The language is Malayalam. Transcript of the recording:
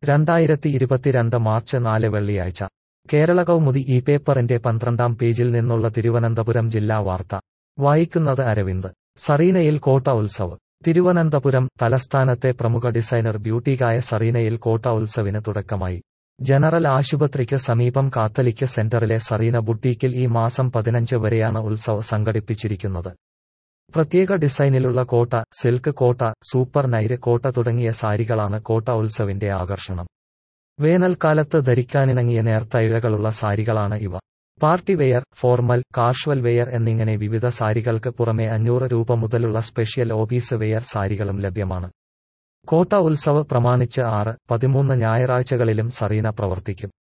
രണ്ടായിരത്തി ഇരുപത്തിരണ്ട് മാർച്ച് നാല് വെള്ളിയാഴ്ച കേരള കൗമുദി ഈ പേപ്പറിന്റെ പന്ത്രണ്ടാം പേജിൽ നിന്നുള്ള തിരുവനന്തപുരം ജില്ലാ വാർത്ത വായിക്കുന്നത് അരവിന്ദ് സറീനയിൽ കോട്ട ഉത്സവ് തിരുവനന്തപുരം തലസ്ഥാനത്തെ പ്രമുഖ ഡിസൈനർ ബ്യൂട്ടിക്കായ സറീനയിൽ കോട്ട ഉത്സവിന് തുടക്കമായി ജനറൽ ആശുപത്രിക്ക് സമീപം കാത്തലിക്ക് സെന്ററിലെ സറീന ബുട്ടീക്കിൽ ഈ മാസം പതിനഞ്ച് വരെയാണ് ഉത്സവ് സംഘടിപ്പിച്ചിരിക്കുന്നത് പ്രത്യേക ഡിസൈനിലുള്ള കോട്ട സിൽക്ക് കോട്ട സൂപ്പർ നൈര് കോട്ട തുടങ്ങിയ സാരികളാണ് കോട്ട ഉത്സവിന്റെ ആകർഷണം വേനൽക്കാലത്ത് ധരിക്കാനിണങ്ങിയ നേർത്തയിഴകളുള്ള സാരികളാണ് ഇവ party wear formal casual wear എന്നിങ്ങനെ വിവിധ സാരികൾക്ക് പുറമെ അഞ്ഞൂറ് രൂപ മുതലുള്ള സ്പെഷ്യൽ ഓഫീസ് വെയർ സാരികളും ലഭ്യമാണ് കോട്ട ഉത്സവ് പ്രമാണിച്ച് ആറ് പതിമൂന്ന് ഞായറാഴ്ചകളിലും സറീന പ്രവർത്തിക്കും